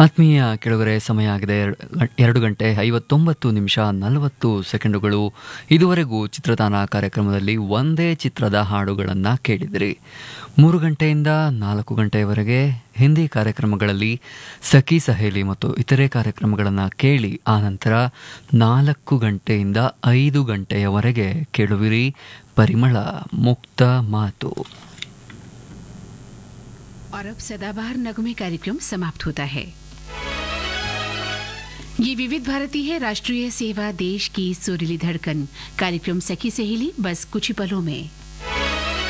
ಆತ್ಮೀಯ ಕೆಳಗರೆ ಸಮಯ ಆಗಿದೆ ಎರಡು- ಎರಡು ಗಂಟೆ ಐವತ್ತೊಂಬತ್ತು ನಿಮಿಷ ನಲವತ್ತು ಸೆಕೆಂಡುಗಳು ಇದುವರೆಗೂ ಚಿತ್ರತಾನ ಕಾರ್ಯಕ್ರಮದಲ್ಲಿ ಒಂದೇ ಚಿತ್ರದ ಹಾಡುಗಳನ್ನು ಕೇಳಿದಿರಿ ಮೂರು ಗಂಟೆಯಿಂದ ನಾಲ್ಕು ಗಂಟೆಯವರೆಗೆ ಹಿಂದಿ ಕಾರ್ಯಕ್ರಮಗಳಲ್ಲಿ ಸಖಿ ಸಹೇಲಿ ಮತ್ತು ಇತರೆ ಕಾರ್ಯಕ್ರಮಗಳನ್ನು ಕೇಳಿ ಆನಂತರ ನಾಲ್ಕು ಗಂಟೆಯಿಂದ ಐದು ಗಂಟೆಯವರೆಗೆ ಕೇಳುವಿರಿ ಪರಿಮಳ ಮುಕ್ತ ಮಾತು और अब सदाबहार नगमे कार्यक्रम समाप्त होता है ये विविध भारती है राष्ट्रीय सेवा देश की सुरीली धड़कन कार्यक्रम सखी सहेली बस कुछ ही पलों में